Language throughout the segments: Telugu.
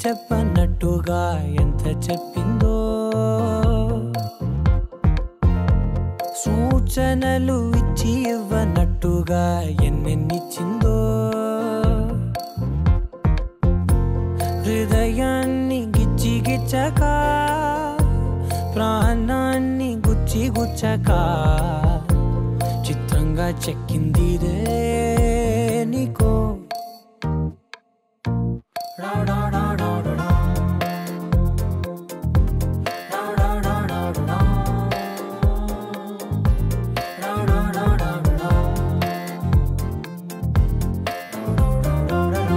చెప్పనట్టుగా ఎంత చెప్పిందో సూచనలు ఇచ్చి ఇవ్వనట్టుగా ఎన్నెన్నిచ్చిందో హృదయాన్ని గిచ్చి గిచ్చక ప్రాణాన్ని గుచ్చి గుచ్చక చిత్రంగా చెక్కింది రే నీకో డా డా డా డా డా డా. డా డా డా డా డా డా. డా డా డా డా డా డా. డా డా డా డా డా.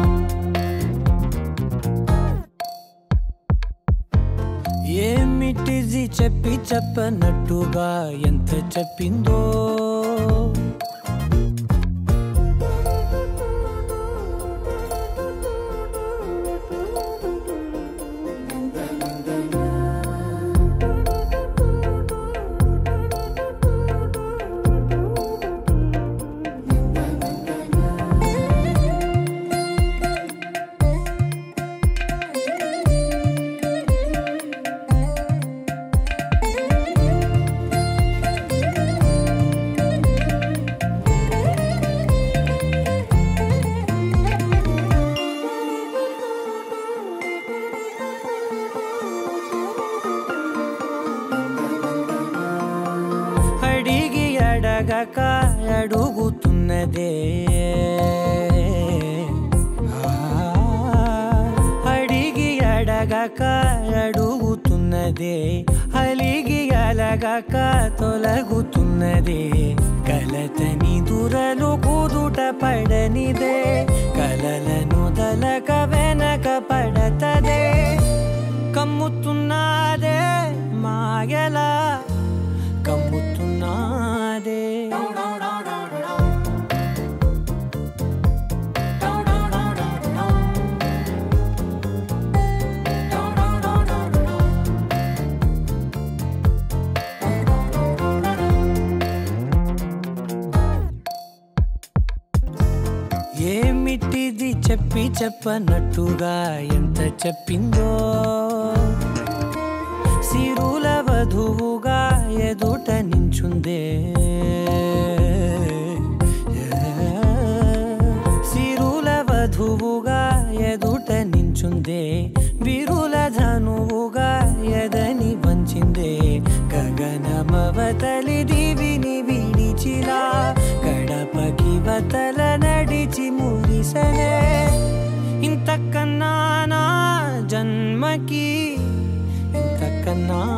ఏమిటిది చెప్పి చెప్పనట్టుగా ఎంత చెప్పిందో అడిగి అడగక అడుగుతున్నదే ఆ, అడిగి అడగక అడుగుతున్నదే అలిగి అలగక తొలగుతున్నదే కలతని దురలు కుదుట పడనిదే కలలను దలక వెనక పడతదే కమ్ముతున్నదే మాయలా కమ్ముతున్నాదే ఏమిటిది చెప్పి చెప్పనట్టుగా ఎంత చెప్పిందో సిరుల వధువుగా ఎదుట నించుందే సిరుల వధువుగా ఎదుట నించుందే విరుల ధనువుగా ఎదని వంచిందే గగనమవతలి దివిని విడిచిలా గడపకి వతల నడిచి మురిసనే ఇంతకన్నా నా జన్మకి ఇంతకన్నా